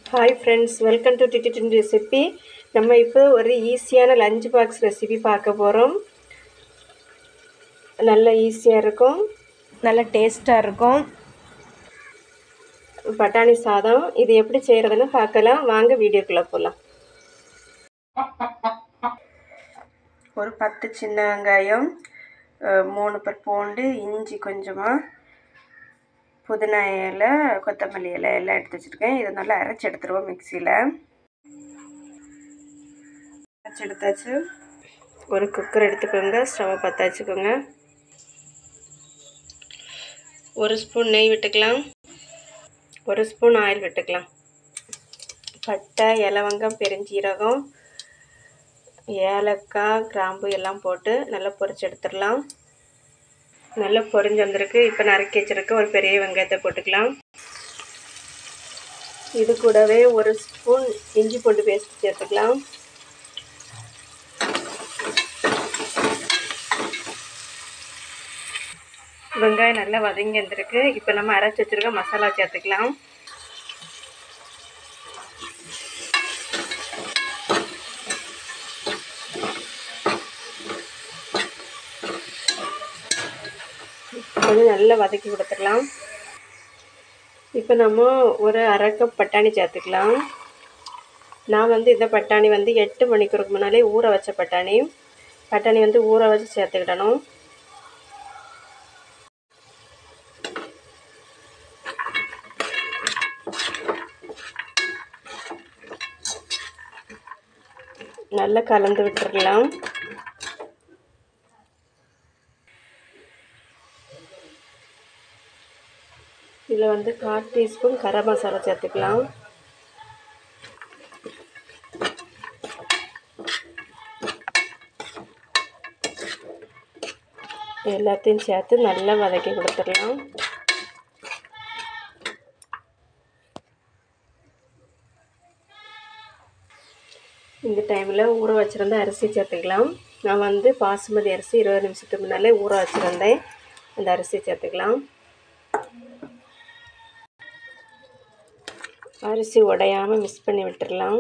hi friends welcome to டிடிடின் recipe நம்ம இப்போ ஒரு ஈஸியான லஞ்ச் பாக்ஸ் ரெசிபி பார்க்க போகிறோம் நல்ல ஈஸியாக இருக்கும் நல்ல டேஸ்ட்டாக இருக்கும் பட்டாணி சாதம் இது எப்படி செய்கிறதுன்னு பார்க்கலாம் வாங்க வீடியோக்குள்ளே போகலாம் ஒரு பத்து சின்ன வெங்காயம் அஹ், மூணு பல் பூண்டு இஞ்சி கொஞ்சமாக புதினா இலை கொத்தமல்லி இலை எல்லாம் எடுத்து வச்சுருக்கேன் இதை நல்லா அரைச்சி எடுத்துருவோம் மிக்சியில் அரைச்சி எடுத்தாச்சு ஒரு குக்கர் எடுத்துக்கோங்க ஸ்டவ்வை பற்ற வச்சுக்கோங்க ஒரு ஸ்பூன் நெய் விட்டுக்கலாம் ஒரு ஸ்பூன் ஆயில் விட்டுக்கலாம் பட்டை இலவங்கம் பெருஞ்சீரகம் ஏலக்காய் கிராம்பு எல்லாம் போட்டு நல்லா பொரிச்சு எடுத்துடலாம் நல்லா பொரிஞ்சு வந்திருக்கு இப்போ நறுக்கி வச்சிருக்க ஒரு பெரிய வெங்காயத்தை போட்டுக்கலாம் இது கூடவே ஒரு ஸ்பூன் இஞ்சி பூண்டு பேஸ்ட் சேர்த்துக்கலாம் வெங்காயம் நல்லா வதங்கி வந்திருக்கு இப்போ நம்ம அரைச்சி வச்சிருக்க மசாலா சேர்த்துக்கலாம் கொஞ்சம் நல்லா வதக்கி கொடுத்துடலாம் இப்போ நம்ம ஒரு அரை கப் பட்டாணி சேர்த்துக்கலாம் நான் வந்து இந்த பட்டாணி வந்து எட்டு மணிக்கூருக்கு முன்னாலே ஊற வச்ச பட்டாணி பட்டாணி வந்து ஊற வச்சு சேர்த்துக்கிடணும் நல்லா கலந்து விட்டுறலாம் இதில் வந்து கால் டீஸ்பூன் கரம் மசாலா சேர்த்துக்கலாம் எல்லாத்தையும் சேர்த்து நல்லா வதக்கி கொடுத்துடலாம் இந்த டைமில் ஊற வச்சுருந்த அரிசி சேர்த்துக்கலாம் நான் வந்து பாசுமதி அரிசி இருபது நிமிஷத்துக்கு முன்னாலே ஊற வச்சுருந்தேன் அந்த அரிசி சேர்த்துக்கலாம் அரிசி உடையாமல் மிக்ஸ் பண்ணி விட்டுடலாம்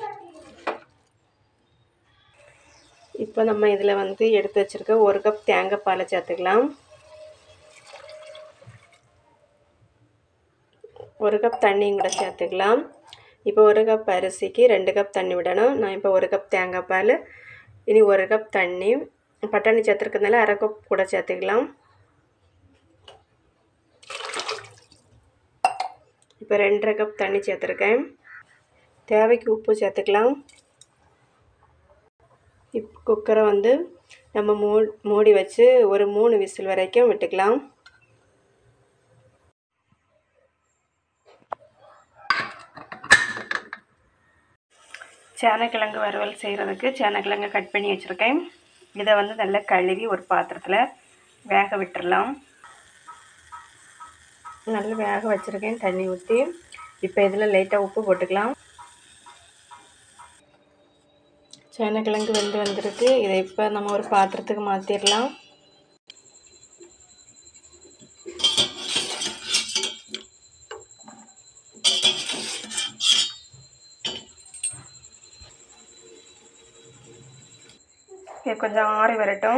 இப்போ நம்ம இதில் வந்து எடுத்து வச்சுருக்க ஒரு கப் தேங்காய் பாலை சேர்த்துக்கலாம் ஒரு கப் தண்ணியும் கூட சேர்த்துக்கலாம் இப்போ ஒரு கப் அரிசிக்கு ரெண்டு கப் தண்ணி விடணும் நான் இப்போ ஒரு கப் தேங்காய் பால் இனி ஒரு கப் தண்ணி பட்டாணி சேர்த்துருக்கனால அரை கப் கூட சேர்த்துக்கலாம் இப்போ ரெண்டரை கப் தண்ணி சேர்த்துருக்கேன் தேவைக்கு உப்பு சேர்த்துக்கலாம் இப் குக்கரை வந்து நம்ம மூ மூடி வச்சு ஒரு மூணு விசில் வரைக்கும் விட்டுக்கலாம் சேனக்கிழங்கு வறுவல் செய்கிறதுக்கு சேனக்கிழங்கு கட் பண்ணி வச்சுருக்கேன் இதை வந்து நல்லா கழுவி ஒரு பாத்திரத்தில் வேக விட்டுறலாம் நல்லா வேக வச்சுருக்கேன் தண்ணி ஊற்றி இப்போ இதில் லைட்டாக உப்பு போட்டுக்கலாம் சேனக்கிழங்கு வெந்து வந்திருக்கு இதை இப்போ நம்ம ஒரு பாத்திரத்துக்கு மாற்றிடலாம் இது கொஞ்சம் ஆறி வரட்டும்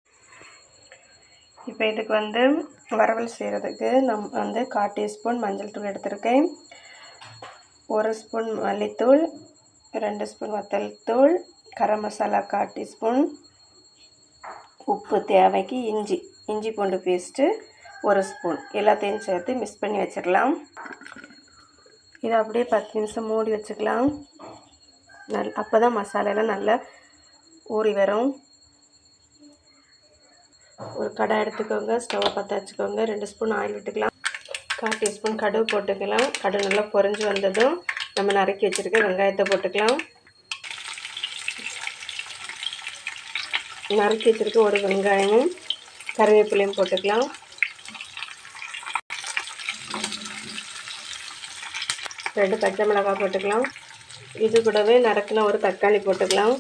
இப்போ இதுக்கு வந்து வறுவல் செய்கிறதுக்கு நம் வந்து கால் டீஸ்பூன் மஞ்சள் தூள் எடுத்திருக்கேன் ஒரு ஸ்பூன் மல்லித்தூள் ரெண்டு ஸ்பூன் வத்தல் தூள் கரம் மசாலா கால் டீஸ்பூன் உப்பு தேவைக்கு இஞ்சி இஞ்சி பூண்டு பேஸ்ட்டு ஒரு ஸ்பூன் எல்லாத்தையும் சேர்த்து மிக்ஸ் பண்ணி வச்சிடலாம் இதை அப்படியே பத்து நிமிஷம் மூடி வச்சுக்கலாம் நல் அப்போ தான் மசாலாலாம் நல்லா ஊறி வரும் ஒரு கடை எடுத்துக்கோங்க ஸ்டவ்வை பற்ற வச்சுக்கோங்க ரெண்டு ஸ்பூன் ஆயில் விட்டுக்கலாம் கால் டீஸ்பூன் கடுகு போட்டுக்கலாம் கடுகு நல்லா பொரிஞ்சு வந்ததும் நம்ம நறுக்கி வச்சுருக்க வெங்காயத்தை போட்டுக்கலாம் நறுக்கி வச்சுருக்க ஒரு வெங்காயமும் கருவேப்பிலையும் போட்டுக்கலாம் ரெண்டு பச்சை மிளகாய் போட்டுக்கலாம் இது கூடவே நறுக்கின ஒரு தக்காளி போட்டுக்கலாம்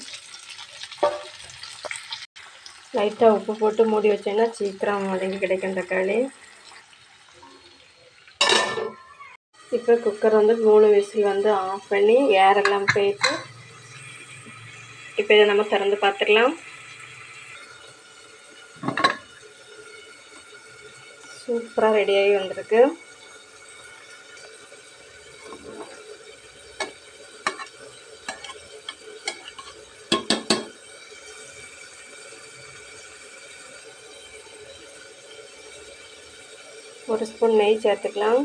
லைட்டாக உப்பு போட்டு மூடி வச்சேன்னா சீக்கிரம் வதங்கி கிடைக்கும் தக்காளி இப்போ குக்கர் வந்து மூணு விசில் வந்து ஆஃப் பண்ணி ஏரெல்லாம் போயிட்டு இப்போ இதை நம்ம திறந்து பார்த்துக்கலாம் சூப்பராக ரெடியாகி வந்திருக்கு ஒரு ஸ்பூன் நெய் சேர்த்துக்கலாம்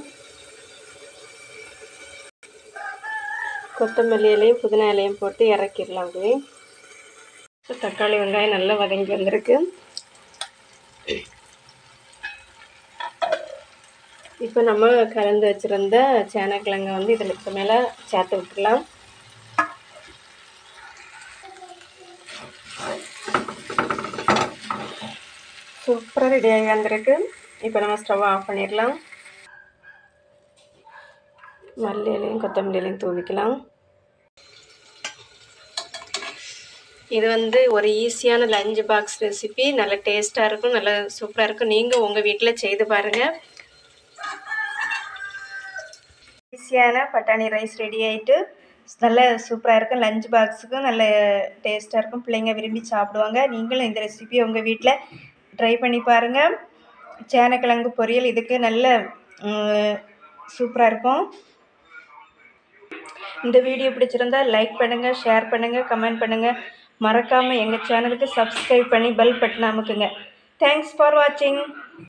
கொத்தமல்லி இலையும் புதினா இலையும் போட்டு இறக்கிடலாம் அப்படியே தக்காளி வெங்காயம் நல்லா வதங்கி வந்திருக்கு இப்போ நம்ம கலந்து வச்சுருந்த சேனக்கிழங்கை வந்து இதில் இப்போ மேலே சேர்த்து விட்டுக்கலாம் சூப்பராக ரெடியாகி வந்திருக்கு இப்போ நம்ம ஸ்டவ் ஆஃப் பண்ணிடலாம் மல்லி இலையும் கொத்தமல்லி இலையும் தூவிக்கலாம் இது வந்து ஒரு ஈஸியான லஞ்ச் பாக்ஸ் ரெசிபி நல்ல டேஸ்ட்டாக இருக்கும் நல்ல சூப்பராக இருக்கும் நீங்கள் உங்கள் வீட்டில் செய்து பாருங்கள் ஈஸியான பட்டாணி ரைஸ் ரெடி ஆகிட்டு நல்ல சூப்பராக இருக்கும் லஞ்ச் பாக்ஸுக்கும் நல்ல டேஸ்ட்டாக இருக்கும் பிள்ளைங்க விரும்பி சாப்பிடுவாங்க நீங்களும் இந்த ரெசிபியை உங்கள் வீட்டில் ட்ரை பண்ணி பாருங்கள் சேனக்கிழங்கு பொரியல் இதுக்கு நல்ல சூப்பராக இருக்கும் இந்த வீடியோ பிடிச்சிருந்தா லைக் பண்ணுங்கள் ஷேர் பண்ணுங்கள் கமெண்ட் பண்ணுங்கள் மறக்காமல் எங்கள் சேனலுக்கு சப்ஸ்கிரைப் பண்ணி பெல் பட்டன் அமுக்குங்க தேங்க்ஸ் ஃபார் வாட்சிங்